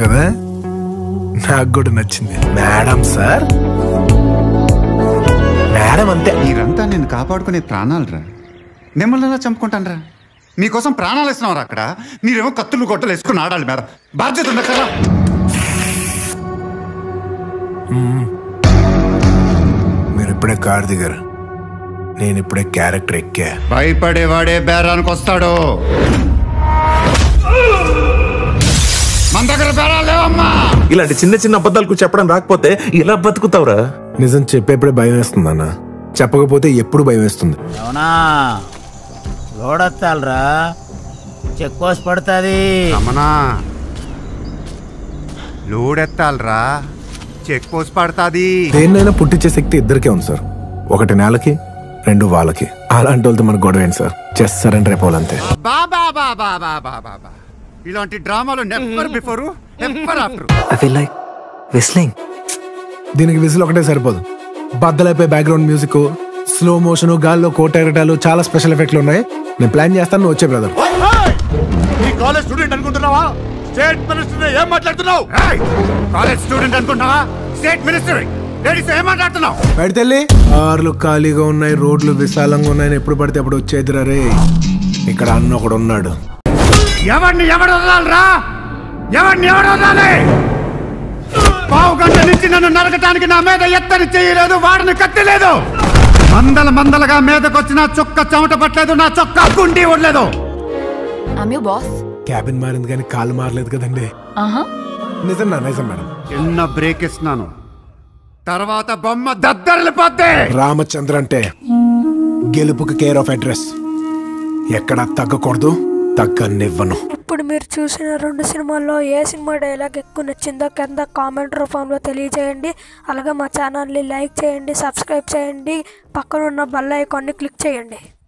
కదా నాకు కూడా నచ్చింది మేడం సార్ మేడం అంతే మీరంతా నేను కాపాడుకునే ప్రాణాలు రా మిమ్మల్ని ఎలా చంపుకుంటాను రా మీకోసం ప్రాణాలు ఇస్తున్నాం అక్కడ మీరేమో కత్తులు గొట్టలు వేసుకుని ఆడాలి మీద బాధ్యత ఉంది కదా మీరు ఇప్పుడే కారు దిగారు నేను ఇప్పుడే క్యారెక్టర్ ఎక్కా భయపడేవాడే బేరానికి వస్తాడు మన దగ్గర బేరాలు లేవమ్మా ఇలాంటి చిన్న చిన్న అబద్ధాలకు చెప్పడం రాకపోతే ఇలా బతుకుతావురా నిజం చెప్పేప్పుడే భయం వేస్తుంది అన్న చెప్పకపోతే ఎప్పుడు భయం వేస్తుంది అవునా లోడొత్తాలరా చెక్ పోస్ట్ పడుతుంది రమణా లోడెత్తాలరా చెక్ పోస్ట్ పడతాది దేన్నైనా పుట్టించే శక్తి ఇద్దరికే ఉంది సార్ ఒకటి నేలకి రెండు వాళ్ళకి అలాంటి వాళ్ళతో మనకు గొడవ ఏంటి సార్ చెస్ సరెండర్ అయిపోవాలంతే బాబా బాబా బాబా బాబా ఇలాంటి డ్రామాలు never before never after I feel like whistling. దీనికి విజిల్ ఒకటే సరిపోదు బద్దలైపోయి బ్యాక్గ్రౌండ్ మ్యూజిక్ స్లో మోషన్ గాల్లో కోటెరటాలు చాలా స్పెషల్ ఎఫెక్ట్లు ఉన్నాయి నేను ప్లాన్ చేస్తాను నువ్వు వచ్చే బ్రదర్ ఈ కాలేజ్ స్టూడెంట్ అనుకుంటున్నావా స్టేట్ మినిస్టర్ ఏం మాట్లాడుతున్నావు కాలేజ్ స్టూడెంట్ అనుకుంటున్నావా స్టేట్ మినిస్టర్ లేడీస్ ఏం మాట్లాడుతున్నావు బయటెళ్ళి కార్లు ఖాళీగా ఉన్నాయి రోడ్లు విశాలంగా ఉన్నాయని ఎప్పుడు పడితే అప్పుడు వచ్చేదిరా రే ఇక్కడ అన్న ఒకడు ఉన్నాడు ఎవరిని ఎవడు వదలాలరా ఎవరిని ఎవడు వదలాలి పావు గంట నుంచి నన్ను నరకటానికి నా మీద ఎత్తని చేయలేదు వాడిని కత్తి లేదు మందల మందలుగా మీదకొచ్చిన చొక్క చెమట పట్టలేదు నా చొక్కా గుండి ఉండలేదు ఐమ్ యూ బాస్ క్యాబిన్ మారింది కానీ కాలు మారలేదు కదండి ఆహా నిజం నా నిజం మేడం చిన్న బ్రేక్ ఇస్తున్నాను తర్వాత బొమ్మ దద్దరిల్లిపోద్ది రామచంద్ర అంటే గెలుపుకి కేర్ ఆఫ్ అడ్రస్ ఎక్కడా తగ్గకూడదు తగ్గనివ్వను ఇప్పుడు మీరు చూసిన రెండు సినిమాల్లో ఏ సినిమా డైలాగ్ ఎక్కువ నచ్చిందో కింద కామెంట్ రూపంలో తెలియజేయండి అలాగే మా ఛానల్ని లైక్ చేయండి సబ్స్క్రైబ్ చేయండి పక్కన ఉన్న బెల్ ఐకాన్ని క్లిక్ చేయండి